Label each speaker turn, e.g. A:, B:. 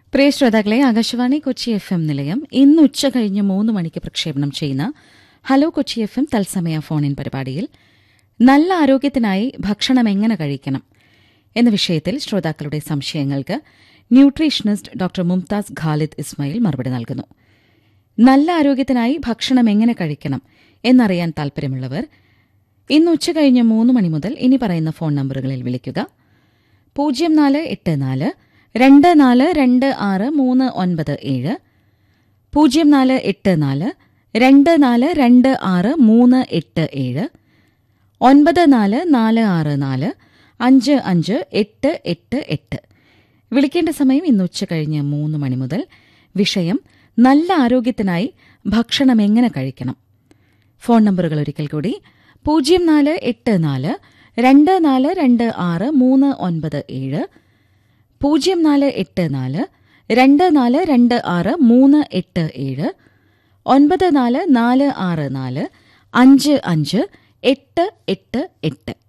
A: പ്രിയ ശ്രോതാക്കളെ Akashvani Kochi F M നിലയം ഇന്ന് ഉച്ച കഴിഞ്ഞ് മൂന്ന് മണിക്ക് പ്രക്ഷേപണം ചെയ്യുന്ന ഹലോ കൊച്ചി എഫ് എം തത്സമയ ഫോൺ ഇൻ പരിപാടിയിൽ നല്ല ആരോഗ്യത്തിനായി ഭക്ഷണം എങ്ങനെ കഴിക്കണം എന്ന വിഷയത്തിൽ ശ്രോതാക്കളുടെ സംശയങ്ങൾക്ക് ന്യൂട്രീഷനിസ്റ്റ് ഡോക്ടർ മുംതാസ് ഖാലിദ് ഇസ്മായിൽ മറുപടി നൽകുന്നു നല്ല ആരോഗ്യത്തിനായി ഭക്ഷണം എങ്ങനെ കഴിക്കണം എന്നറിയാൻ താൽപര്യമുള്ളവർ ഇന്ന് ഉച്ച കഴിഞ്ഞ് മൂന്ന് മണി മുതൽ ഇനി പറയുന്ന ഫോൺ നമ്പറുകളിൽ വിളിക്കുക പൂജ്യം നാല് എട്ട് നാല് രണ്ട് നാല് രണ്ട് ആറ് മൂന്ന് ഒൻപത് ഏഴ് പൂജ്യം നാല് എട്ട് നാല് രണ്ട് നാല് രണ്ട് ആറ് മൂന്ന് എട്ട് ഏഴ് ഒൻപത് നാല് നാല് ആറ് നാല് അഞ്ച് അഞ്ച് എട്ട് എട്ട് എട്ട് വിളിക്കേണ്ട സമയം ഇന്ന് ഉച്ച കഴിഞ്ഞ് മൂന്ന് മണി മുതൽ വിഷയം നല്ല ആരോഗ്യത്തിനായി ഭക്ഷണം എങ്ങനെ കഴിക്കണം ഫോൺ നമ്പറുകൾ ഒരിക്കൽ കൂടി പൂജ്യം നാല് എട്ട് നാല് രണ്ട് നാല് രണ്ട് ആറ് മൂന്ന് ഒൻപത് ഏഴ് പൂജ്യം നാല് എട്ട് നാല് രണ്ട് നാല് രണ്ട് ആറ് മൂന്ന് എട്ട് ഏഴ് ഒൻപത് നാല് നാല് ആറ് നാല് അഞ്ച് അഞ്ച് എട്ട് എട്ട് എട്ട്